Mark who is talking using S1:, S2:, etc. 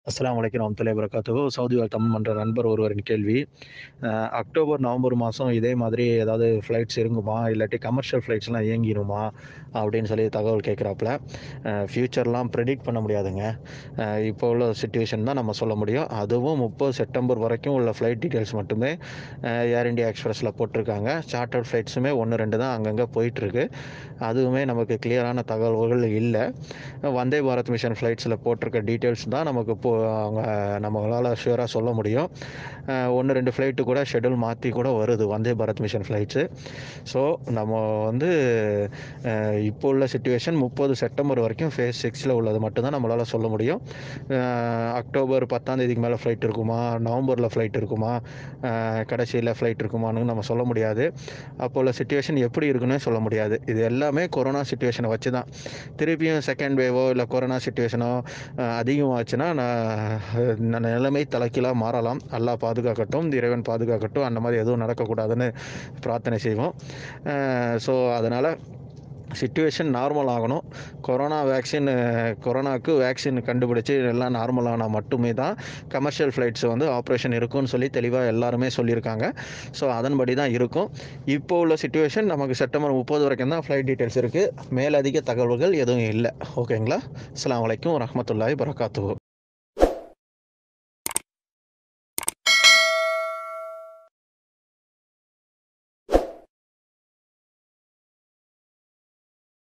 S1: அஸ்ஸலாமு அலைக்கும் வரஹ்மத்துல்லாஹி வபரகாத்துஹு. சவுதி வாழ் தமிழ் மன்ற நண்பர் ஒருவரின் கேள்வி. அ அக்டோபர், நவம்பர் மாசம் இதே மாதிரி ஏதாவது ஃப்ளைட்ஸ் இறங்குமா? இல்லாட்டி கமர்ஷியல் ஃப்ளைட்ஸ்லாம் இயங்கிருமா? அப்படின்னு சொல்லி தகவல் கேட்குறாப்புல. அ ஃப்யூச்சர்லாம் ப்ரெடிக்ட் பண்ண முடியாதுங்க. அ இப்போ உள்ள சிச்சுவேஷன் தான் நம்ம சொல்ல முடியும். அதுவும் 30 செப்டம்பர் வரைக்கும் உள்ள ஃப்ளைட் டீட்டெயில்ஸ் மட்டுமே அ ஏர் இண்டியா எக்ஸ்பிரஸ்ல போட்டிருக்காங்க. சார்ட்டர்ட் ஃப்ளைட்ஸுமே 1, 2 தான் அங்கங்க போயிட்டுருக்கு. அதுவுமே நமக்கு கிளியரான தகவல்கள் இல்ல. வந்தே பாரத் மிஷன் ஃப்ளைட்ஸில போட்டிருக்க டீட்டெயில்ஸ் தான் நமக்கு இப்போ அவங்க நம்மளால ஷூரா சொல்ல முடியும். அ 1, 2 ஃப்ளைட்டு கூட ஷெட்யூல் மாத்தி கூட வருது. Vande Bharat mission flights. So நம்ம வந்து அ இப்போ உள்ள சிச்சுவேஷன் 30 செப்டம்பர் வரைக்கும் ஃபேஸ் 6ல உள்ளது மட்டும் தான் நம்மளால சொல்ல முடியும். அ அக்டோபர் 10ஆம் தேதிக்கு மேல ஃப்ளைட் இருக்குமா? நவம்பர்ல ஃப்ளைட் இருக்குமா? அ கடைசியில ஃப்ளைட் இருக்குமான்னு நம்ம சொல்ல முடியாது. அப்போ உள்ள சிச்சுவேஷன் எப்படி இருக்குன்னே சொல்ல முடியாது. இது எல்லாமே கொரோனா சிச்சுவேஷன வச்சு தான். திருப்பியும் செகண்ட் வேவோ இல்ல கொரோனா சிச்சுவேஷனோ அ அதிகமாச்சுன்னா ந நிலைமை தலைகீழா மாறலாம். அல்லாஹ் பாதுகாக்கட்டும். இறைவன் பாதுகாக்கட்டும். அந்த மாரி எதுவும் நடக்கக்கூடாதுன்னு பிரார்த்தனை செய்வோம். அ ஸோ அதனால சிச்சுவேஷன் நார்மல் ஆகணும். கொரோனா வேக்சின் கொரோனாக்கு வேக்சின் கண்டுபிடிச்சு எல்லாம் நார்மல் ஆனா மட்டுமே தான் கமர்ஷியல் ஃப்ளைட்ஸ் வந்து ஆப்ரேஷன் இருக்கும்னு சொல்லி தெளிவா எல்லாருமே சொல்லியிருக்காங்க. ஸோ அதன்படி தான் இருக்கும். இப்போ உள்ள சிச்சுவேஷன் நமக்கு செப்டம்பர் 30 வரைக்கும் தான் ஃப்ளைட் டீட்டெயில்ஸ் இருக்கு. மேலதிக தகவல்கள் எதுவும் இல்ல. ஓகேங்களா? அஸ்ஸலாமு அலைக்கும் வரஹ்மத்துல்லாஹி வபரகாத்துஹு.